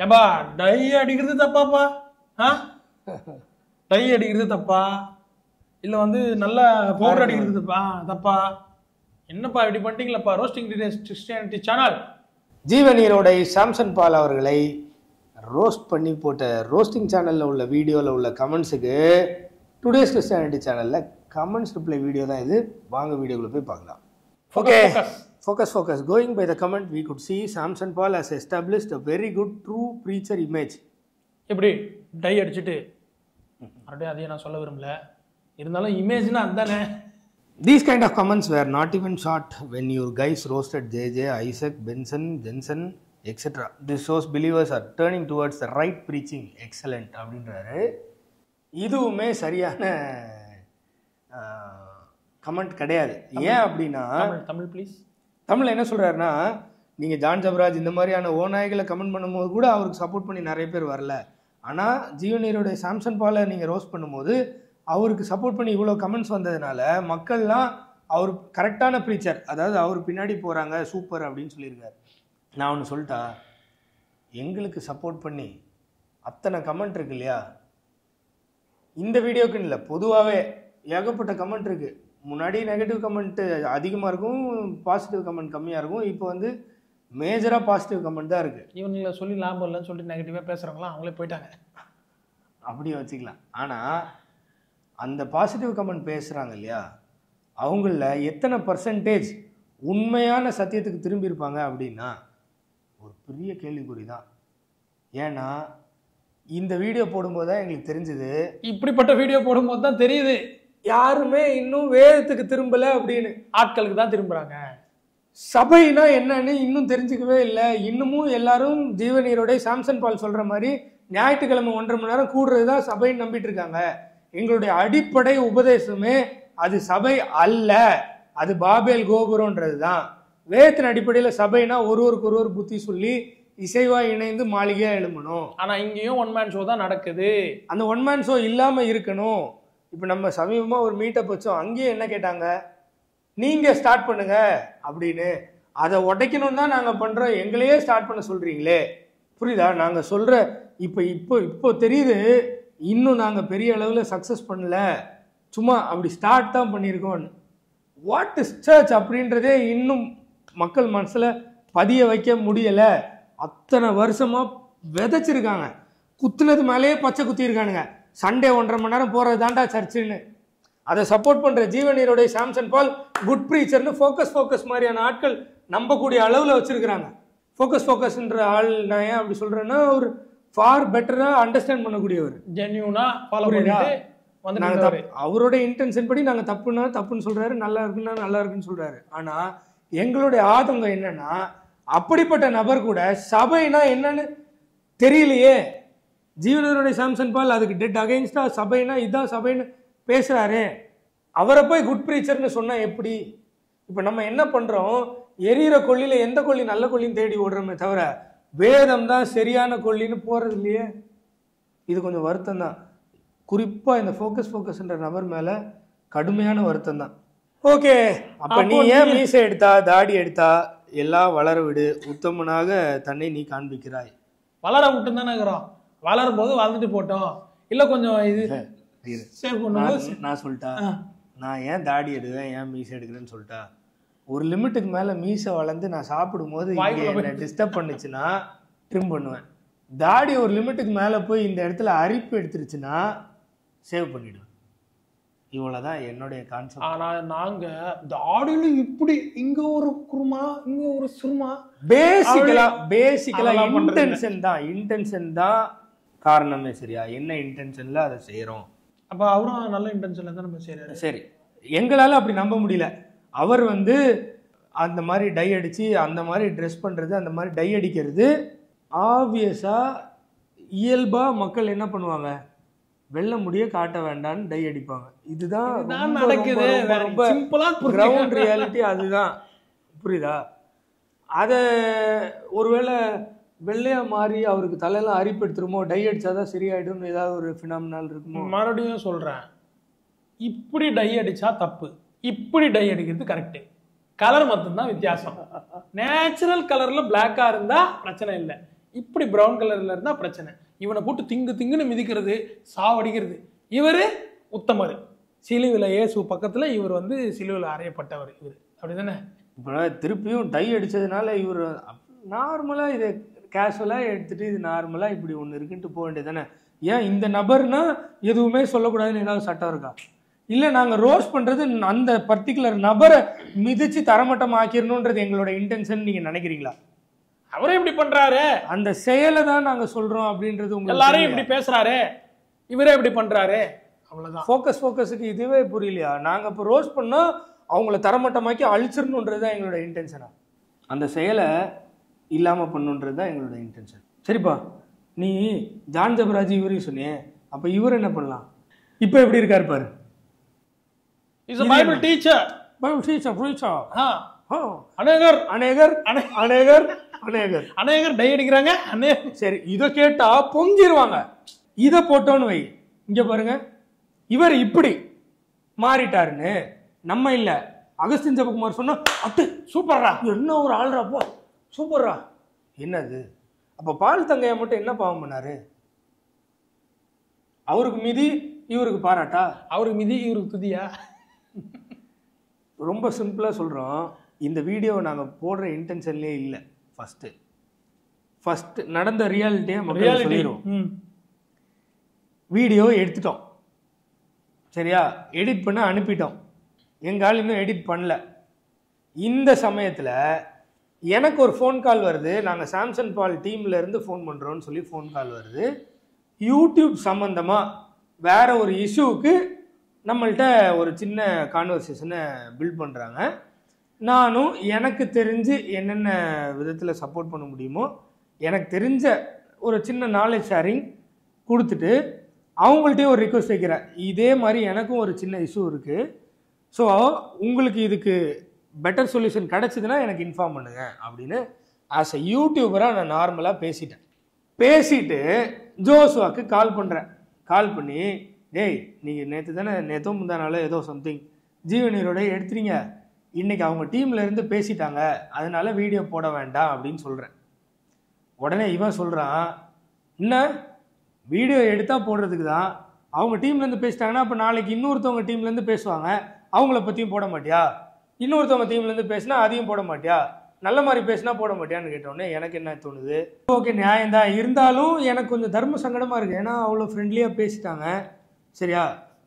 ஏப்பா டை அடிக்கிறது தப்பாப்பா ஆ டை அடிக்கிறது தப்பா இல்ல வந்து நல்ல பவுடர் அடிக்கிறது தப்பா தப்பா என்னப்பா இப்படி பண்ணிட்டீங்களப்பா roasting Christianity channel Jeevaneerodai Samson Paul அவர்களை ரோஸ்ட் பண்ணி போட்ட ரோஸ்டிங் சேனலில் உள்ள வீடியோவில் உள்ள கமெண்ட்ஸுக்கு டுடேஸ் கிறிஸ்டியானிட்டி சேனலில் கமெண்ட்ஸ் ரிப்ளை வீடியோ தான் இது வாங்க வீடியோக்குள்ள போய் பார்க்கலாம் okay focus focus going by the comment we could see Samson Paul has established a very good true preacher image எப்படி டை அடிச்சுட்டு மறுபடியும் அதையும் நான் சொல்ல விரும்பல இருந்தாலும் இமேஜ்னா அதுதானே These kind of comments were not even shot when your guys roasted JJ, Isaac, Benson, Jensen, etc. This shows believers are turning towards the right preaching. Excellent அப்படின்றாரு இதுவுமே சரியான கமெண்ட் கிடையாது ஏன் அப்படின்னா தமிழ் தமிழ் ப்ளீஸ் தமிழ் என்ன சொல்றாருன்னா நீங்க ஜான் ஜபராஜ் இந்த மாதிரியான ஓநாய்களை கமெண்ட் பண்ணும்போது கூட அவருக்கு சப்போர்ட் பண்ணி நிறைய பேர் வரல ஆனா ஜீவநீரோடைய சாம்சன் பாலை நீங்க ரோஸ்ட் பண்ணும்போது அவருக்கு சப்போர்ட் பண்ணி இவ்வளோ கமெண்ட்ஸ் வந்ததுனால மக்கள்லாம் அவர் கரெக்டான ப்ரீச்சர் அதாவது அவர் பின்னாடி போறாங்க சூப்பர் அப்படின்னு சொல்லியிருக்காரு நான் ஒன்று சொல்லிட்டா எங்களுக்கு சப்போர்ட் பண்ணி அத்தனை கமெண்ட் இருக்கு இல்லையா இந்த வீடியோக்குன்னு இல்லை பொதுவாகவே ஏகப்பட்ட கமெண்ட் இருக்கு முன்னாடி நெகட்டிவ் கமெண்ட் அதிகமாக இருக்கும் பாசிட்டிவ் கமெண்ட் கம்மியாக இருக்கும் இப்போ வந்து மேஜராக பாசிட்டிவ் கமெண்ட் தான் இருக்கு இவங்களை சொல்லி லாபம் இல்லைன்னு சொல்லிட்டு நெகட்டிவாக பேசுகிறவங்களாம் அவங்களே போயிட்டாங்க அப்படியே வச்சுக்கலாம் ஆனால் அந்த பாசிட்டிவ் கமெண்ட் பேசுகிறாங்க இல்லையா அவங்கள எத்தனை பர்சன்டேஜ் உண்மையான சத்தியத்துக்கு திரும்பி இருப்பாங்க அப்படின்னா ஒரு பெரிய கேள்விக்குறி தான் ஏன்னா இந்த வீடியோ போடும்போது தான் எங்களுக்கு தெரிஞ்சது இப்படிப்பட்ட வீடியோ போடும்போது தான் தெரியுது யாருமே இன்னும் வேதத்துக்கு திரும்பல அப்படின்னு ஆட்களுக்கு தான் திரும்புறாங்க சபைனா என்னன்னு இன்னும் தெரிஞ்சுக்கவே இல்லை இன்னமும் எல்லாரும் ஜீவநீரோட சாம்சன் பால் சொல்ற மாதிரி ஞாயிற்றுக்கிழமை ஒன்றரை மணி நேரம் கூடுறது தான் சபைன்னு நம்பிட்டு இருக்காங்க எங்களுடைய அடிப்படை உபதேசமே அது சபை அல்ல அது பாபேல் கோபுரம்ன்றது தான் வேதத்தின் அடிப்படையில் சபைனா ஒருவருக்கு ஒருவர் புத்தி சொல்லி இசைவா இணைந்து மாளிகையா எழும்பணும் ஆனா இங்கேயும் ஒன் மேன் ஷோ தான் நடக்குது அந்த ஒன் மேன் ஷோ இல்லாம இருக்கணும் இப்போ நம்ம சமீபமா ஒரு மீட்டப் வச்சோம் அங்கேயும் என்ன கேட்டாங்க நீங்க ஸ்டார்ட் பண்ணுங்க அப்படின்னு அதை உடைக்கணும் தான் நாங்க பண்றோம் எங்களையே ஸ்டார்ட் பண்ண சொல்றீங்களே புரியுதா நாங்க சொல்ற இப்போ இப்போ இப்போ தெரியுது இன்னும் நாங்க பெரிய அளவில் சக்ஸஸ் பண்ணல சும்மா அப்படி ஸ்டார்ட் தான் பண்ணியிருக்கோம் வாட் இஸ் சர்ச் அப்படின்றதே இன்னும் மக்கள் மனசுல பதிய வைக்க முடியல அத்தனை வருஷமா விதைச்சிருக்காங்க குத்துனது மேலேயே பச்சை குத்திருக்கானுங்க சண்டே ஒன்றரை மணி நேரம் போறது தாண்டா சர்ச்சுன்னு அதை சப்போர்ட் பண்ற ஜீவநீரோடைய சாம்சன் பால் குட் ப்ரீச்சர்னு ஃபோக்கஸ் ஃபோக்கஸ் மாதிரியான ஆட்கள் நம்பக்கூடிய அளவில் வச்சிருக்கிறாங்க ஃபோக்கஸ் ஃபோக்கஸ்ன்ற ஆள் நான் ஏன் அப்படி சொல்றேன்னா ஒரு ஃபார் பெட்டரா அண்டர்ஸ்டாண்ட் பண்ணக்கூடியவர் ஜென்யூனா ஃபாலோ புரியுதா? பண்ணிட்டு வந்து நாங்க நின்றாரு. தப்பு- அவரோட இன்டென்ஷன் படி நாங்க தப்புன்னா தப்புன்னு சொல்றாரு நல்லா இருக்குன்னா நல்லா இருக்குன்னு சொல்றாரு ஆனா எங்களுடைய ஆதங்கம் என்னன்னா அப்படிப்பட்ட நபர் கூட சபைனா என்னன்னு தெரியலையே ஜீவனருடைய சாம்சன் பால் அதுக்கு டெட் அகைன்ஸ்டா சபைனா இதான் சபைன்னு பேசுறாரு அவரை போய் குட் ப்ரீச்சர்னு சொன்னா எப்படி இப்ப நம்ம என்ன பண்றோம் எரியிற கொல்லியில எந்த கொல்லி நல்ல கொல்லின்னு தேடி ஓடுறோமே தவிர வேதம் தான் சரியான கொல்லின்னு போறது இல்லையே இது கொஞ்சம் வருத்தம் தான் குறிப்பா இந்த ஃபோக்கஸ் ஃபோக்கஸ்ன்ற நபர் மேல கடுமையான வருத்தம் தான் ஓகே அப்ப நீ ஏன் மீசை எடுத்தா தாடி எடுத்தா எல்லாம் வளர விடு உத்தமனாக தன்னை நீ காண்பிக்கிறாய் வளர விட்டு தானே இருக்கிறோம் வளரும் போது வளர்ந்துட்டு போட்டோம் இல்ல கொஞ்சம் இது இரு. சேவ் பண்ணும்போது நான் நான் சொல்லிட்டா ஆ. நான் ஏன் தாடி எடுவேன் ஏன் மீசை எடுக்கிறேன்னு சொல்லிட்டா ஒரு லிமிட்டுக்கு மேல மீசை வளர்ந்து நான் சாப்பிடும்போது இங்க வாய்க்குள்ள போய் என்ன டிஸ்டர்ப் பண்ணுச்சுன்னா ட்ரிம் பண்ணுவேன் தாடி ஒரு லிமிட்டுக்கு மேல போய் இந்த இடத்துல அரிப்பு எடுத்துருச்சுன்னா சேவ் பண்ணிடுவேன் இவ்வளவுதான் என்னுடைய கான்செப்ட் ஆனா நாங்க தாடியில இப்படி இங்க ஒரு குருமா இங்க ஒரு சுருமா பேசிக்கலா பேசிக்கலா அதெல்லாம் பண்றது இல்ல. இன்டென்ஷன் தான் இன்டென்ஷன் தான் காரணமே சரியா என்ன இன்டென்ஷன்ல அதை செய்யறோம் அப்ப அவரும் நல்ல இன்டென்ஷன்ல தான் நம்ம செய்யறாரு சரி எங்களால அப்படி நம்ப முடியல அவர் வந்து அந்த மாதிரி டை அடிச்சு அந்த மாதிரி ட்ரெஸ் பண்றது அந்த மாதிரி டை அடிக்கிறது ஆப்வியஸா இயல்பா மக்கள் என்ன பண்ணுவாங்க வெள்ள முடிய காட்ட வேண்டாம்னு டை அடிப்பாங்க இதுதான் இதுதான் ரொம்ப, நடக்குது. ரொம்ப, வேற ரொம்ப simple ஆ புரிஞ்சுக்க. கிரவுண்ட் ரியாலிட்டி அதுதான் புரியுதா அத ஒருவேளை வெள்ளையா மாறி அவருக்கு தலையெல்லாம் அரிப்பு எடுத்துருமோ டை அடிச்சாதான் சரியாயிடும்னு ஏதாவது ஒரு ஃபினாமினால் இருக்குமோ மறுபடியும் சொல்றேன் இப்படி டை அடிச்சா தப்பு இப்படி டை அடிக்கிறது கரெக்ட் கலர் மட்டும்தான் வித்தியாசம் நேச்சுரல் கலர்ல பிளாக்கா இருந்தா பிரச்சனை இல்லை இப்படி பிரவுன் கலர்ல இருந்தா பிரச்சனை இவனை போட்டு திங்கு திங்குன்னு மிதிக்கிறது சாவடிக்கிறது இவரு உத்தமர் சிலுவில இயேசு பக்கத்துல இவர் வந்து சிலுவில அறையப்பட்டவர் இவர் அப்படிதானே இப்போ திருப்பியும் டை அடிச்சதுனால இவர் நார்மலாக இதை கேஷுவலாக எடுத்துட்டு இது நார்மலாக இப்படி ஒன்று இருக்குன்ட்டு போக வேண்டியதானே ஏன் இந்த நபர்னா எதுவுமே சொல்லக்கூடாதுன்னு ஏதாவது சட்டம் இருக்கா இல்லை நாங்கள் ரோஸ் பண்ணுறது அந்த பர்டிகுலர் நபரை மிதிச்சு தரமட்டம் ஆக்கிடணுன்றது எங்களோட இன்டென்ஷன் நீங்கள் நினைக்கிறீங்களா அவரே இப்படி பண்றாரு அந்த செயலை தான் நாங்கள் சொல்கிறோம் அப்படின்றது உங்களுக்கு எல்லாரையும் இப்படி பேசுறாரு இவரே இப்படி பண்றாரு அவ்வளவுதான் ஃபோக்கஸ் ஃபோக்கஸுக்கு இதுவே புரியலையா நாங்கள் இப்போ ரோஸ் பண்ணால் அவங்கள தரமட்டமாக்கி அழிச்சிடணுன்றது தான் எங்களோட இன்டென்ஷனா அந்த செயலை இல்லாமல் பண்ணுன்றது தான் எங்களோட இன்டென்ஷன் சரிப்பா நீ ஜான் ஜபராஜ் இவரையும் சொன்னியே அப்போ இவர் என்ன பண்ணலாம் இப்போ எப்படி இருக்காரு பாரு இஸ் பைபிள் டீச்சர் புரிச்சா புரிச்சா அநேகர் அநேகர் அநேகர் அநேகர் அநேகர் டை அடிக்கிறாங்க அநேகர் சரி இதை கேட்டா பொங்கிருவாங்க இதை போட்டோன்னு வை இங்க பாருங்க இவர் இப்படி மாறிட்டாருன்னு நம்ம இல்ல அகஸ்தின் ஜெபகுமார் சொன்னா அட்டு சூப்பர்ரா என்ன ஒரு ஆள்றாப்பா சூப்பர்ரா என்னது அப்ப பால் தங்கையா மட்டும் என்ன பாவம் பண்ணாரு அவருக்கு மிதி இவருக்கு பாராட்டா அவருக்கு மிதி இவருக்கு துதியா ரொம்ப சிம்பிளாக சொல்கிறோம் இந்த வீடியோவை நாங்கள் போடுற இன்டென்ஷன்லேயே இல்லை ஃபஸ்ட்டு ஃபஸ்ட்டு நடந்த ரியாலிட்டியை மக்கள் ரியாலிட்டி சொல்லிடுவோம் வீடியோ எடுத்துட்டோம் சரியா எடிட் பண்ண அனுப்பிட்டோம் எங்கள் ஆள் இன்னும் எடிட் பண்ணல இந்த சமயத்தில் எனக்கு ஒரு ஃபோன் கால் வருது நாங்கள் சாம்சங் பால் டீம்ல இருந்து ஃபோன் பண்ணுறோன்னு சொல்லி ஃபோன் கால் வருது யூடியூப் சம்மந்தமாக வேற ஒரு இஷ்யூவுக்கு நம்மள்ட்ட ஒரு சின்ன கான்வர்சேஷனை பில்ட் பண்ணுறாங்க நானும் எனக்கு தெரிஞ்சு என்னென்ன விதத்தில் சப்போர்ட் பண்ண முடியுமோ எனக்கு தெரிஞ்ச ஒரு சின்ன நாலேஜ் ஷேரிங் கொடுத்துட்டு அவங்கள்ட்டயும் ஒரு ரிக்வஸ்ட் வைக்கிறேன் இதே மாதிரி எனக்கும் ஒரு சின்ன இஷ்யூ இருக்குது ஸோ உங்களுக்கு இதுக்கு பெட்டர் சொல்யூஷன் கிடச்சிதுன்னா எனக்கு இன்ஃபார்ம் பண்ணுங்க அப்படின்னு ஆஸ் அ யூடியூபராக நான் நார்மலாக பேசிட்டேன் பேசிட்டு ஜோசுவாக்கு கால் பண்ணுறேன் கால் பண்ணி டேய் நீங்கள் நேற்று தானே நேற்றோ முந்தானால ஏதோ சம்திங் ஜீவனீரோட எடுத்துறீங்க இன்னைக்கு அவங்க டீம்ல இருந்து பேசிட்டாங்க அதனால வீடியோ போட வேண்டாம் அப்படின்னு சொல்கிறேன் உடனே இவன் சொல்கிறான் என்ன வீடியோ எடுத்தால் போடுறதுக்கு தான் அவங்க டீம்லேருந்து பேசிட்டாங்கன்னா அப்போ நாளைக்கு இன்னொருத்தவங்க டீம்லேருந்து பேசுவாங்க அவங்கள பற்றியும் போட மாட்டியா இன்னொருத்தவங்க டீம்லேருந்து பேசினா அதையும் போட மாட்டியா நல்ல மாதிரி பேசினா போட மாட்டியான்னு கேட்டோடனே எனக்கு என்ன தோணுது ஓகே நியாயம்தான் இருந்தாலும் எனக்கு கொஞ்சம் தர்ம சங்கடமாக இருக்குது ஏன்னா அவ்வளோ ஃப்ரெண்ட்லியாக பேசிட்டாங்க சரியா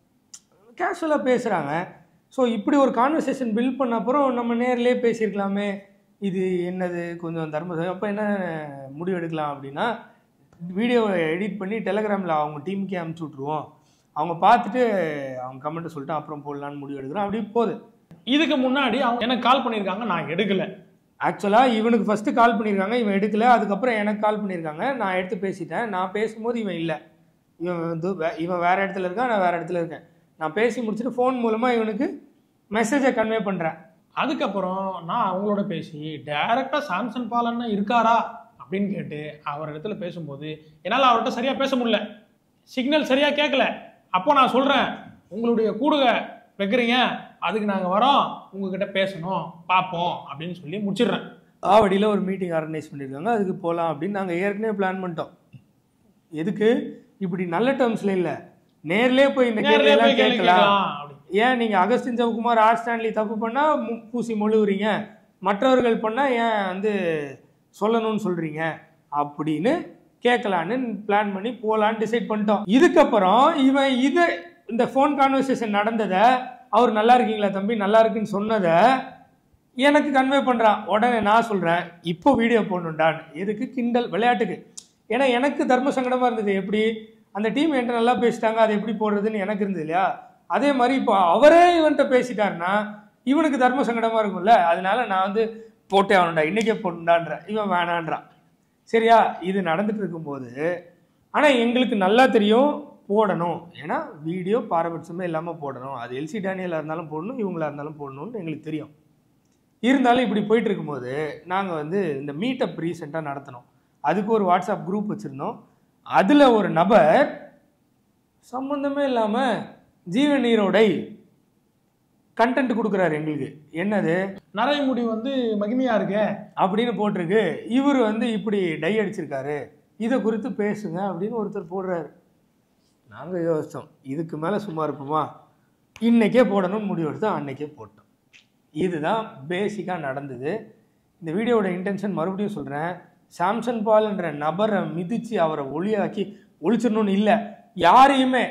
கேஷுவலாக பேசுகிறாங்க ஸோ இப்படி ஒரு கான்வர்சேஷன் பில்ட் பண்ண அப்புறம் நம்ம நேர்லயே பேசியிருக்கலாமே இது என்னது கொஞ்சம் தர்ம அப்போ என்ன முடிவு எடுக்கலாம் அப்படின்னா வீடியோவை எடிட் பண்ணி டெலகிராமில் அவங்க டீமுக்கே அனுப்பிச்சி விட்ருவோம் அவங்க பார்த்துட்டு அவங்க கமெண்ட்டை சொல்லிட்டு அப்புறம் போடலான்னு முடிவு எடுக்கிறோம் அப்படி போகுது இதுக்கு முன்னாடி அவங்க எனக்கு கால் பண்ணியிருக்காங்க நான் எடுக்கல ஆக்சுவலாக இவனுக்கு ஃபஸ்ட்டு கால் பண்ணியிருக்காங்க இவன் எடுக்கல அதுக்கப்புறம் எனக்கு கால் பண்ணியிருக்காங்க நான் எடுத்து பேசிட்டேன் நான் பேசும்போது இவன் இல்லை இவன் வந்து வே- இவன் வேறு இடத்துல இருக்கான் நான் வேறு இடத்துல இருக்கேன் நான் பேசி முடிச்சுட்டு ஃபோன் மூலமாக இவனுக்கு மெசேஜை கன்வே பண்ணுறேன் அதுக்கப்புறம் நான் அவங்களோட பேசி டைரக்டா சாம்சங் பாலன்னா இருக்காரா அப்படின்னு கேட்டு அவர் இடத்துல பேசும்போது என்னால் அவர்கிட்ட சரியா பேச முடியல சிக்னல் சரியா கேட்கல அப்போ நான் சொல்றேன் உங்களுடைய கூடுக வைக்கிறீங்க அதுக்கு நாங்க வரோம் உங்ககிட்ட பேசணும் பார்ப்போம் அப்படின்னு சொல்லி முடிச்சிடுறேன் ஆவடியில் ஒரு மீட்டிங் ஆர்கனைஸ் பண்ணியிருக்காங்க அதுக்கு போகலாம் அப்படின்னு நாங்கள் ஏற்கனவே பிளான் பண்ணிட்டோம் எதுக்கு இப்படி நல்ல டேர்ம்ஸில் இல்லை நேர்லயே போய் இந்த நேர்லயே கேள்வியெல்லாம் போய் கேள்வி கேட்கலாம் கேட்கலாம் அப்படி. ஏன் நீங்கள் அகஸ்டின் ஜெவகுமார் ஆர் ஸ்டான்லி தப்பு பண்ணால் பூசி மொழுவுறீங்க மற்றவர்கள் பண்ணால் ஏன் வந்து சொல்லணும்னு சொல்கிறீங்க அப்படின்னு கேட்கலான்னு பிளான் பண்ணி போகலான்னு டிசைட் பண்ணிட்டோம் இதுக்கப்புறம் இவன் இது இந்த ஃபோன் கான்வர்சேஷன் நடந்ததை அவர் நல்லா இருக்கீங்களா தம்பி நல்லா இருக்குன்னு சொன்னதை எனக்கு கன்வே பண்ணுறான் உடனே நான் சொல்கிறேன் இப்போ வீடியோ போடணுண்டான்னு எதுக்கு கிண்டல் விளையாட்டுக்கு ஏன்னா எனக்கு தர்ம சங்கடமாக இருந்தது எப்படி அந்த டீம் என்கிட்ட நல்லா பேசிட்டாங்க அதை எப்படி போடுறதுன்னு எனக்கு இருந்தது இல்லையா அதே மாதிரி இப்போ அவரே இவன்கிட்ட பேசிட்டாருன்னா இவனுக்கு தர்ம சங்கடமாக இருக்கும்ல அதனால நான் வந்து போட்டே ஆகணும்டா இன்னைக்கே போடணுண்டான்றேன் இவன் வேணான்றான் சரியா இது நடந்துட்டு இருக்கும்போது ஆனால் எங்களுக்கு நல்லா தெரியும் போடணும் ஏன்னா வீடியோ பாரபட்சமே இல்லாமல் போடணும் அது எல்சி டேனியலாக இருந்தாலும் போடணும் இவங்களா இருந்தாலும் போடணும்னு எங்களுக்கு தெரியும் இருந்தாலும் இப்படி போயிட்டு இருக்கும்போது நாங்கள் வந்து இந்த மீட்டப் ரீசெண்டாக நடத்தினோம் அதுக்கு ஒரு வாட்ஸ்அப் குரூப் வச்சுருந்தோம் அதில் ஒரு நபர் சம்மந்தமே இல்லாமல் ஜீவ நீரோடை கண்டென்ட் கொடுக்குறாரு எங்களுக்கு என்னது நரைமுடி வந்து மகிமையா இருக்கே அப்படின்னு போட்டிருக்கு இவர் வந்து இப்படி டை அடிச்சிருக்காரு இதை குறித்து பேசுங்க அப்படின்னு ஒருத்தர் போடுறாரு நாங்கள் யோசித்தோம் இதுக்கு மேலே சும்மா இருப்போமா இன்னைக்கே போடணும்னு முடிவு எடுத்தோம் அன்னைக்கே போட்டோம் இதுதான் பேசிக்காக நடந்தது இந்த வீடியோவோட இன்டென்ஷன் மறுபடியும் சொல்கிறேன் சாம்சன் பால் என்ற நபரை மிதித்து அவரை ஒளியாக்கி ஒழிச்சிடணும்னு இல்லை யாரையுமே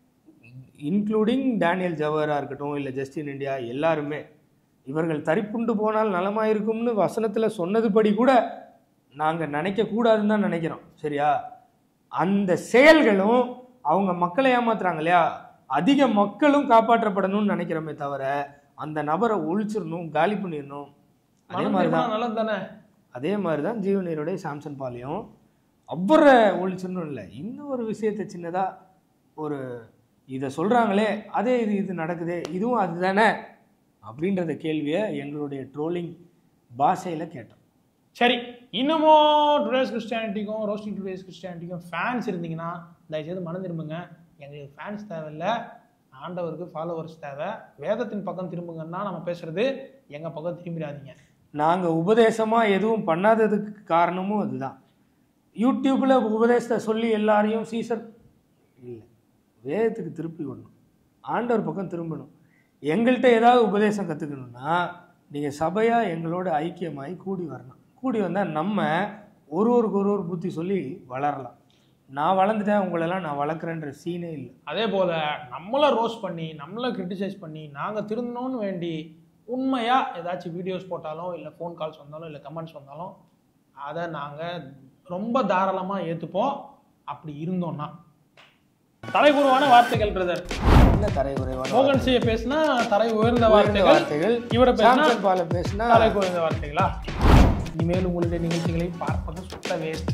இன்க்ளூடிங் டேனியல் ஜவஹராக இருக்கட்டும் இல்லை ஜஸ்டின் இந்தியா எல்லாருமே இவர்கள் தரிப்புண்டு போனால் நலமாயிருக்கும்னு வசனத்தில் சொன்னதுபடி கூட நாங்கள் நினைக்கக்கூடாதுன்னு தான் நினைக்கிறோம் சரியா அந்த செயல்களும் அவங்க மக்களை ஏமாத்துறாங்க இல்லையா அதிக மக்களும் காப்பாற்றப்படணும்னு நினைக்கிறோமே தவிர அந்த நபரை ஒழிச்சிடணும் காலி பண்ணிடணும் அதே மனம் மாதிரி தான் திரும்பினா நல்லது தானே அதே மாதிரி தான் ஜீவநீருடைய சாம்சன் பாலையும் அவரை ஒழிச்சிடணும் இல்லை இன்னும் ஒரு விஷயத்தை சின்னதாக ஒரு இதை சொல்கிறாங்களே அதே இது இது நடக்குதே இதுவும் அதுதானே அப்படின்றத கேள்வியை எங்களுடைய ட்ரோலிங் பாஷையில் கேட்டோம் சரி இன்னமும் டுடேஸ் கிறிஸ்டியானிட்டிக்கும் ரோஸ்டிங் டுடேஸ் கிறிஸ்டியானிட்டிக்கும் ஃபேன்ஸ் இருந்தீங்கன்னா தயவுசெய்து மனம் திரும்புங்க எங்களுக்கு ஃபேன்ஸ் தேவையில்லை ஆண்டவருக்கு ஃபாலோவர்ஸ் தேவை வேதத்தின் பக்கம் திரும்புங்கன்னா நம்ம பேசுறது எங்கள் பக்கம் திரும்பிடாதீங்க நாங்கள் உபதேசமாக எதுவும் பண்ணாததுக்கு காரணமும் அதுதான் யூடியூப்பில் உபதேசத்தை சொல்லி எல்லாரையும் சீசர் இல்லை வேதத்துக்கு திருப்பி விடணும் ஆண்டவர் பக்கம் திரும்பணும் எங்கள்கிட்ட ஏதாவது உபதேசம் கற்றுக்கணுன்னா நீங்கள் சபையாக எங்களோட ஐக்கியமாகி கூடி வரணும் கூடி வந்தால் நம்ம ஒருவருக்கு ஒரு ஒரு புத்தி சொல்லி வளரலாம் நான் வளர்ந்துட்டேன் உங்களெல்லாம் நான் வளர்க்குறேன்ற சீனே இல்லை அதே போல் நம்மளை ரோஸ்ட் பண்ணி நம்மளை கிரிட்டிசைஸ் பண்ணி நாங்கள் திருந்தணும்னு வேண்டி உண்மையாக ஏதாச்சும் வீடியோஸ் போட்டாலும் இல்லை ஃபோன் கால்ஸ் வந்தாலும் இல்லை கமெண்ட்ஸ் வந்தாலும் அதை நாங்கள் ரொம்ப தாராளமாக ஏற்றுப்போம் அப்படி இருந்தோம்னா தலைகுருவான வார்த்தைகள் பிரதர் என்ன தரை குறைவான மோகன் சியை பேசினா தலை உயர்ந்த உயர்ந்த வார்த்தைகள் வார்த்தைகள் இவரை பேசினா சாம்சன் பாலை பேசினா தலை குறைந்த வார்த்தைகளா இனிமேல் உங்களுடைய நிகழ்ச்சிகளை பார்ப்பது சுத்த வேஸ்ட்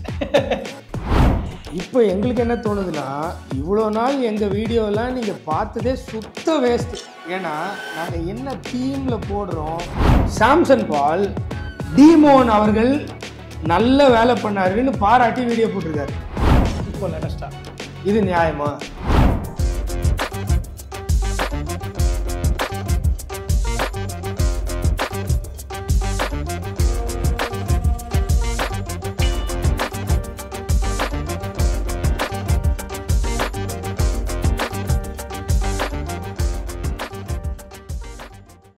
இப்போ எங்களுக்கு என்ன தோணுதுன்னா இவ்வளோ நாள் எங்கள் வீடியோலாம் நீங்கள் பார்த்ததே சுத்த வேஸ்ட் ஏன்னா நாங்கள் என்ன தீமில் போடுறோம் சாம்சன் பால் டீமோன் அவர்கள் நல்ல வேலை பண்ணாருன்னு பாராட்டி வீடியோ போட்டிருக்காரு இப்போ லேட்டஸ்டா இது நியாயமா